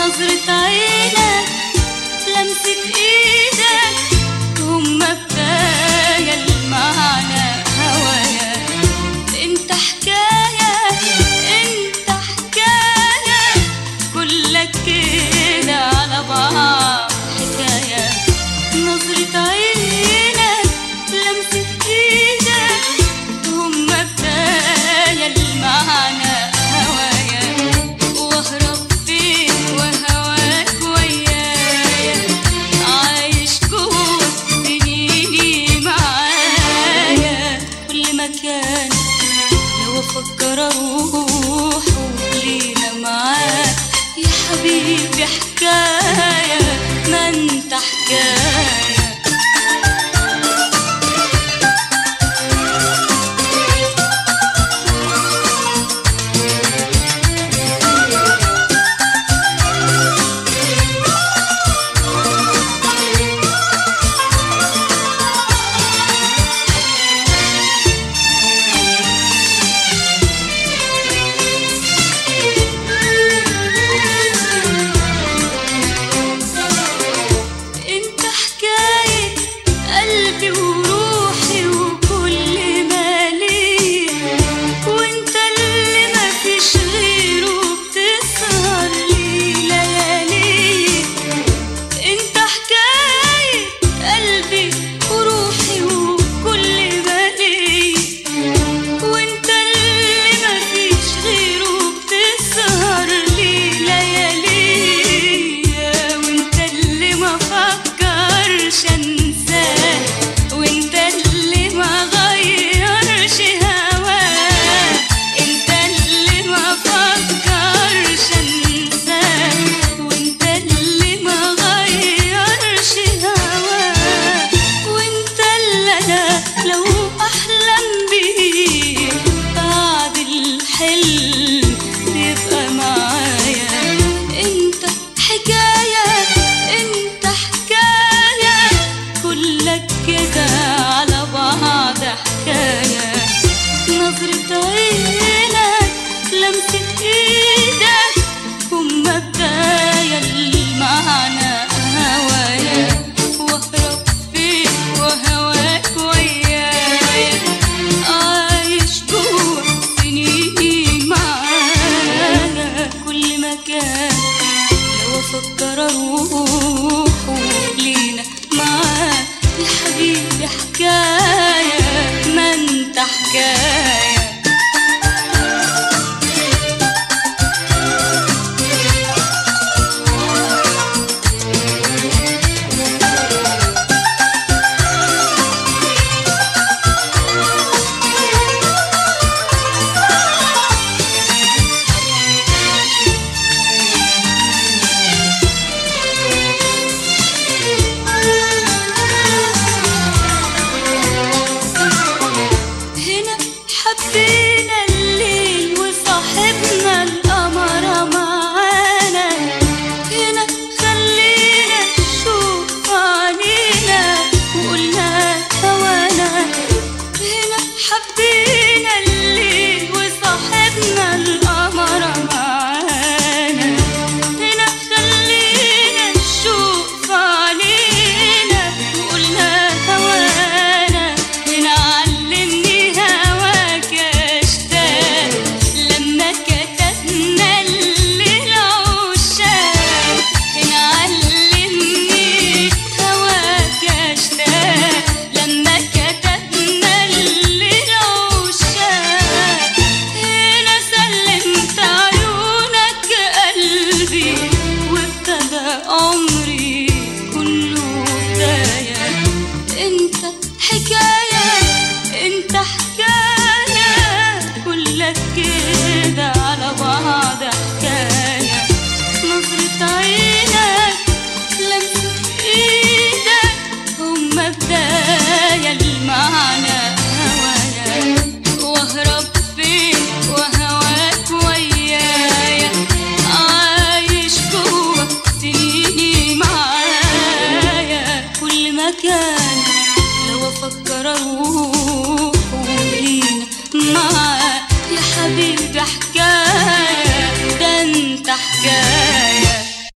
نظرة عينك لمسة ايدك هما بداية المعنى هوايا انت حكاية انت حكاية كلك كده على بعض حكاية نظرة عينك لمسة ايدك هما بداية المعنى هوايا واهرب فين وهواك ويايا عايش جوه سنيني معايا كل مكان لو افكر اروح ولينا معاك يا حبيبي حكايه ما انت حكايه انت حكاية قلبي وروحي وكل ما ليا وانت اللي ما فيش غيره بتسهر لي ليالي انت حكاية قلبي وروحي وكل ما ليا وانت اللي ما فيش غيره بتسهر لي ليالي وانت اللي ما فكرش انساه وانت اللي ما غيرش هواه انت اللي ما فكرش انساه وانت اللي ما غيرش هواه وانت اللي انا لو احلم بيه بعد الحلم تبقى معايا انت حكاية انت حكاية كلك كده على بعض حكاية نظرة عينك لمسة ايدك هما بداية المعنى هوايا واهرب فين وهواك ويايا عايش جوه سنيني معايا كل مكان لو افكر اروح ولينا معاك يا حبيبي حكايه ما انت حكايه هنا حبينا الليل وصاحبنا القمر معانا هنا خلينا نشوف علينا وقلنا هوانا هنا حبينا الليل وصاحبنا القمر معانا هنا خلينا نشوف علينا وقلنا هوانا هنا علمني هواك اشتاق لما كتبنا الليل عشاق هنا علمني هواك اشتاق لما كتبنا الليل عشاق هنا سلمت عيونك قلبي وابتدى عمري كله بداية انت حكاية انت حكاية كلك كده على بعض حكاية نظرة عينك لمسة ايدك هما بداية المعنى هوايا واهرب فين وهواك ويايا عايش جوه سنيني معايا كل مكان لو افكر اروح ولينا معاك يا حبيبي حكايه